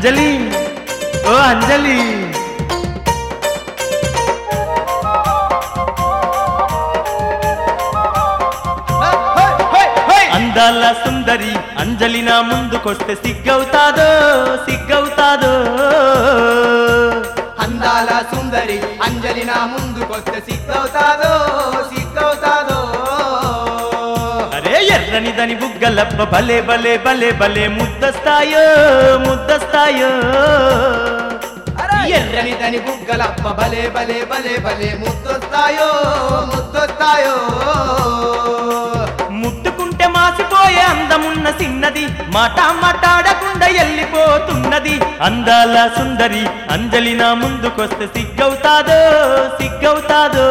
అంజలి ఓ అంజలి అందాల సుందరి అంజలి నా ముందుకొస్తే సిగ్గవుతాదో సిగ్గవుతాదో అందాల సుందరి అంజలి నా ముందుకొస్తే సిగ్గవుతాదో సిగ్గవుతాదో అరే ఎర్రని దని బుగ్గలప్ప భలే భలే భలే భలే ముద్దస్తాయో ముద్దస్తాయో ఎర్రని తని బుగ్గలప్ప భలే భలే భలే భలే ముద్దొస్తాయో ముద్దొస్తాయో ముట్టుకుంటే మాసిపోయే అందమున్న సిన్నది మాట మాట్లాడకుండా వెళ్ళిపోతున్నది అందాల సుందరి అంజలి నా ముందుకొస్తే సిగ్గవుతాదో సిగ్గవుతాదో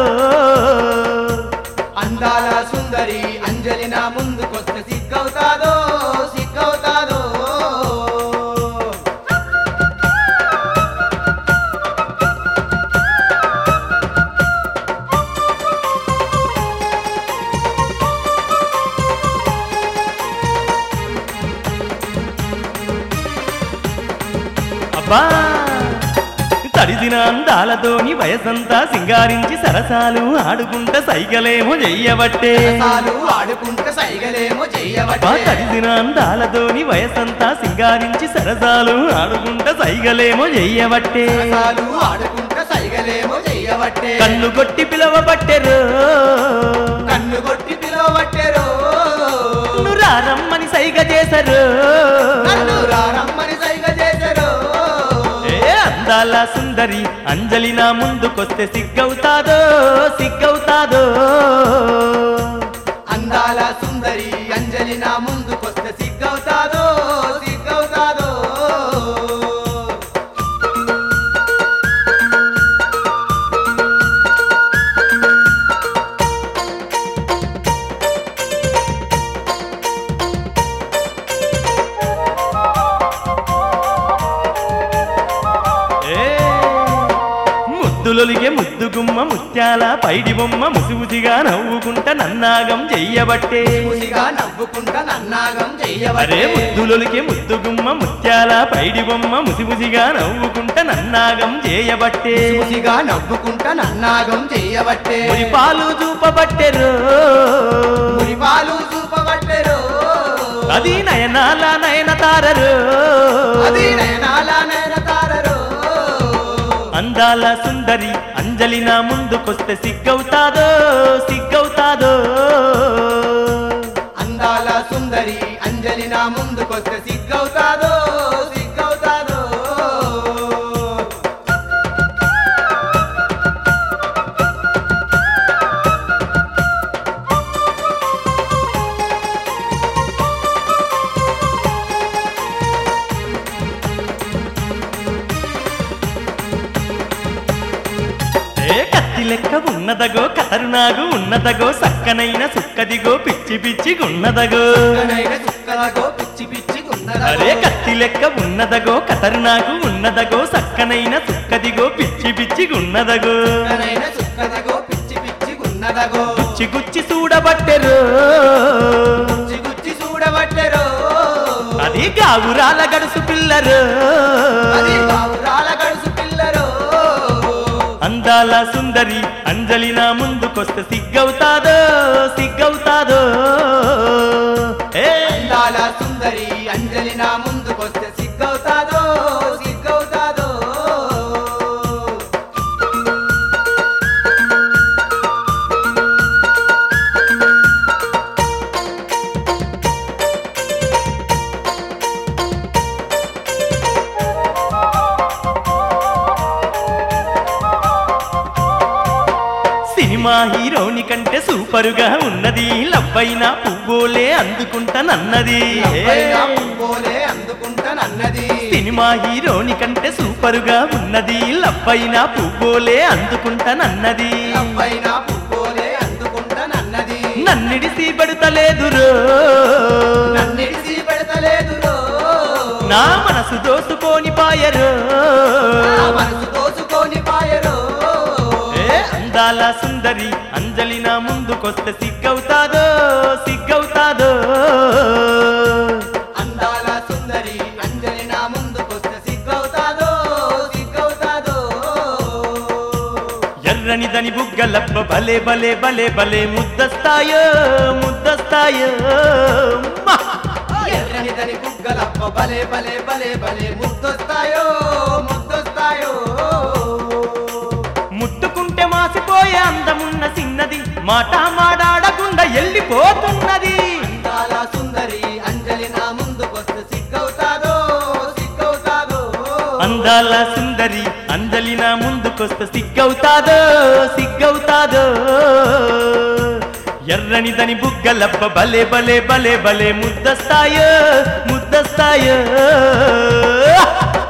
అందాల సుందరి అంజలి నా ముందుకొస్తే సిగ్గవుతాదో సిగ్గవుతాదో అబ్బా తడిదిన అందాలతోని వయసంతా సింగారించి సరసాలు ఆడుకుంట సైగలేమో చెయ్యబట్టే చాలు ఆడుకుంటే సైగలేమో అబ్బా చెయ్యబట్టే తడిదిన అందాలతోని వయసంతా సింగారించి సరసాలు ఆడుకుంట సైగలేమో చెయ్యబట్టే చాలు ఆడుకుంటే సైగలేమో చెయ్యబట్టే కన్ను కొట్టి పిలవబట్టెరు కన్ను కొట్టి పిలవబట్టెరో నువ్వు రారమ్మని సైగ చేశారు నన్ను రారమ్మని సైగ చేశారో ఏ అందాల సుందరి అంజలి నా ముందుకొస్తే సిగ్గవుతాదో సిగ్గవుతాదో అందాల సుందరి అంజలి నా ముందుకొస్తే సిగ్గవుతాదో సిగ్గవుతాదో ఏ ముద్దులొలిగే ముద్దు గుమ్మ ముత్యాల పైడి బొమ్మ ముసిముసిగా నవ్వుకుంట నన్నాగం చెయ్యబట్టే ముసిగా నవ్వుకుంటా నన్నాగం అరే చెయ్యబట్టే ముద్దులొలిగే ముద్దు గుమ్మ ముత్యాల పైడి బొమ్మ ముసిముసిగా నవ్వుకుంట నన్నాగం చేయబట్టే ముసిగా నవ్వుకుంటా నన్నాగం చెయ్యబట్టే మురి పాలు చూపబట్టెరు మురిపాలు చూపబట్టెరో అది నయనాల నయన తారరు అది నయనాల నయన తారరో అందాల సుందరి అంజలి నా ముందుకొస్తే సిగ్గవుతాదో సిగ్గవుతాదో అందాల సుందరి అంజలి నా ముందుకొస్తే సిగ్గవుతాదో సిగ్గవుతాదో ఏ కత్తి లెక్క ఉన్నదగో కతరునాగు ఉన్నదగో సక్కనైన సుక్కదిగో పిచ్చి పిచ్చి గున్నదగో సుక్కనైన సుక్కలగో పిచ్చి పిచ్చి అరే గున్నదగో కత్తి లెక్క ఉన్నదగో కతరునాగు ఉన్నదగో సక్కనైన సుక్కదిగో పిచ్చి పిచ్చి గున్నదగో సుక్కనైన సుక్కదగో పిచ్చి పిచ్చి గున్నదగో గుచ్చి గుచ్చి చూడబట్టెరు గుచ్చి గుచ్చి చూడబట్టెరో అది గావురాల గడుసు పిల్లరు అది బావురాల గడుసు పిల్లరో అందాల సుందరి అంజలి నా ముందుకొస్తే సిగ్గవుతాదో సిగ్గవుతాదో ఏ అందాల సుందరి అంజలి నా ముందుకొస్తే సిగ్గవుతాదో సిగ్గవుతాదో సినిమా హీరోని కంటే సూపరుగా ఉన్నది లవ్వైన పువ్వులే అందుకుంటానన్నది అబ్బాయినా పువ్వులే అందుకుంటానన్నది సినిమా హీరోని కంటే సూపరుగా ఉన్నది లవ్వైన పువ్వులే అందుకుంటానన్నది అబ్బాయినా పువ్వులే అందుకుంటానన్నది నన్నిడిసి పెడతలేదురో నన్నిడిసి పెడతలేదురో నా మనసు దోసుకొని పాయరు నా మనసు దోచుకొని పాయరో ఏ అందాల సుందరి అంజలి నా ముందుకొస్తే సిగ్గవుతాదో సిగ్గవుతాదో అందాల సుందరి అంజలి నా ముందుకొస్తే సిగ్గవుతాదో ఎర్రనిదని బుగ్గలప్ప భలే భలే భలే భలే ముద్దస్తాయో ముద్దస్తాయో మ్మా! ఎర్రనిదని బుగ్గలప్ప భలే భలే భలే భలే ముద్దొస్తాయో ముద్దొస్తాయో ముట్టుకుంటే మాసిపోయే అందమున్న చిన్నది మాట మాడాడకుండా వెళ్ళిపోతున్నది అందాల సుందరి అంజలి నా ముందుకొస్తే సిగ్గవుతాదో సిగ్గవుతాదో అందాల సుందరి అంజలి నా ముందుకొస్తే సిగ్గవుతాదో సిగ్గవుతాదో ఎర్రనిదని బుగ్గలప్ప భలే భలే భలే భలే ముద్దస్తాయో ముద్దస్తాయో